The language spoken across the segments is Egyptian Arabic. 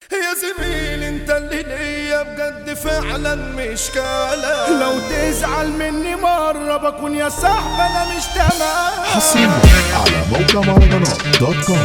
يا زميل انت اللي ليا بجد فعلا مش كلام لو تزعل مني مرة بكون يا صاحب انا مش تمام حصريا على موقع مهرجانات دوت كوم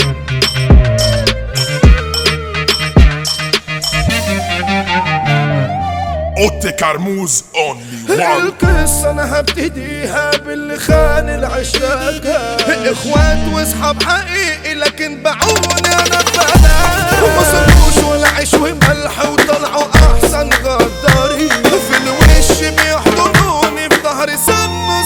اوتي كرموز اونلي وان القصة انا هبتديها باللي خان العشاقة اخوات واصحاب حقيقي لكن باعوني انا ببلاش وما صرفوش ولا عيش وملح وطلعوا احسن غدارين في الوش بيحضنوني في ظهري سموا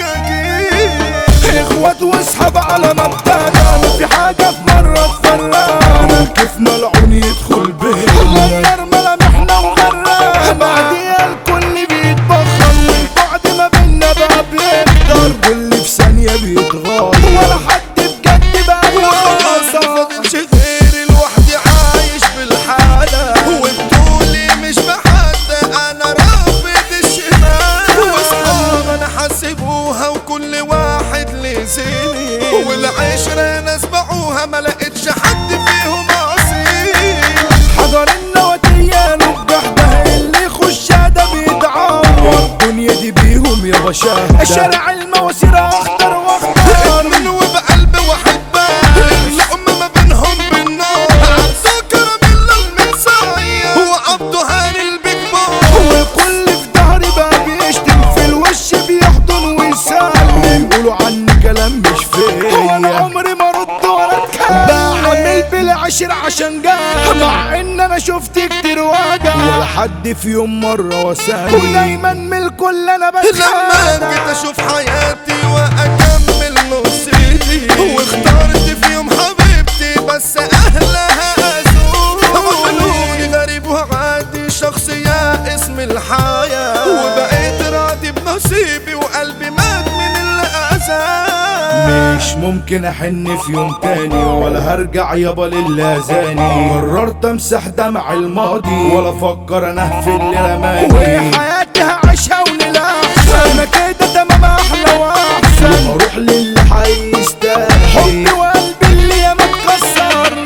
السكاكين اخوات واصحاب على مبتدا ما في حاجة في مرة تفرقنا كيف ملعون يدخل بينا غير ملامحنا وغرقنا بعديها الكل بيتبخر والبعد ما بينا بقى بيكتر كل في ثانية بيتغير ولا حد بجد بقى خلاص يقدر مفضلش غيري لوحدي عايش بالحالة وبطولي مش بحد انا رافض الشمال واصحاب انا حاسبوها وكل واحد لزيني والعشرة ناس باعوها ما لقيتش حد فيهم اصيل حجر النواتية نجح ده اللي يخش ده بيتعور الدنيا دي بيهم يا باشا شارع المواسير اخضر واخضر من وبقلبي واحبها اللقمة ما بينهم بالنار عبدو كراميلا المنساية وعبدو هاني البيج بوس وكل في ظهري بقى بيشتم في الوش بيحضن ويسلم بيقولوا عني كلام مش فيا وانا عمري ما رد ولا اتكلم بعمل بالعشر عشان جاي مع ان انا شفت كتير وجع ولا حد في يوم مره وساني ودايما من الكل انا لما بتخانق جيت اشوف حياتي واكمل نصيبي واخترت في يوم حبيبتي بس اهلها اذوني عملوني غريب وعادي شخصية اسم الحياة وبقيت راضي بنصيبي وقلبي مات من اللي اذاني مش ممكن احن في يوم تاني ولا هرجع يابا للازاني قررت امسح دمع الماضي ولا افكر انا في اللي رماني وحياتي هعيشها وللاحسن انا كده تمام احلى واحسن واروح للي هيستاهل حبي وقلبي اللي يا متكسر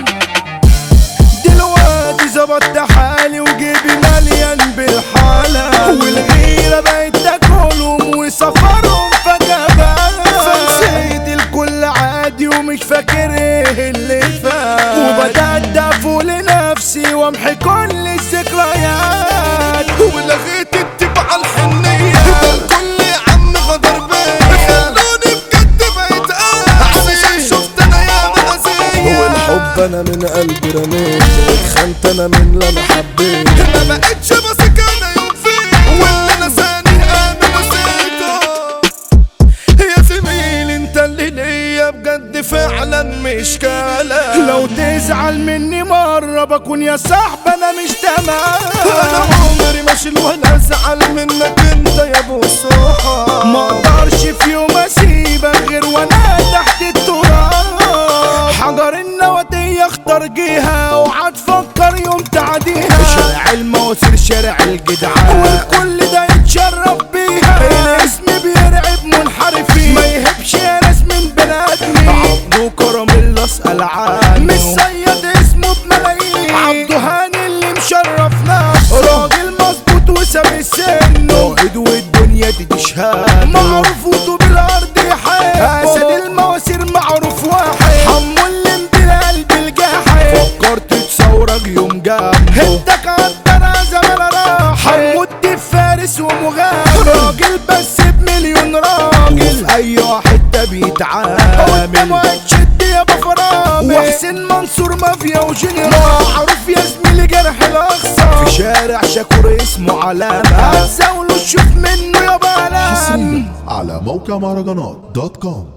دلوقتي ظبطت حالي وجيبي مليان بالحالة والغيرة بقت تاكلهم وسفرهم فجأة فنسيت الكل عادي ومش فاكر ايه اللي فات وبدأت افول لنفسي وامحي كل الذكريات ولغيت التبع الحنية الكل يا عم غدر بيا خلوني بجد بقيت علشان شفت انا يا مأذية والحب انا من قلبي رميت اتخنت انا من اللي انا حبيت ما بقتش ماسك انا يوم فيه واللي نساني انا نسيته يا زميل انت اللي ليا بجد فعلا مش كلام لو تزعل مني مرة بكون يا صاحب انا مش تمام انا عمري ما اشيل ولا ازعل منك انت يا ابو الصحاب ما اقدرش في يوم اسيبك غير وانا تحت التراب حجر النواتية اختار جيها اوعى تفكر يوم تعديها شارع المواسير شارع الجدعان والكل ده يتشرف بيها الاسم بيرعب منحرفين ما يهبش يا ناس من بلادني عبدو كرم اللي اسال عنه مش سيد اسمه بملايين عبدو هاني اللي مشرف نفسه راجل مظبوط وساب السن قائد والدنيا دي تشهد معروف وطوب الارض يحيى اسد المواسير معروف واحد حمو اللي بلا قلب الجاحد فكرت تصورك يوم جنبه هدك عالدرا زمان راح حمود دي فارس ومغامر راجل بس بمليون راجل في اي حته بيتعامل قدامه هتشد يا بفرامل وحسين منصور مافيا وجنرال معروف يا زميلي جرح الاخصر في شارع شاكور اسمه علامه هتزاوله تشوف منه يا بلد حصريا على موقع مهرجانات دوت كوم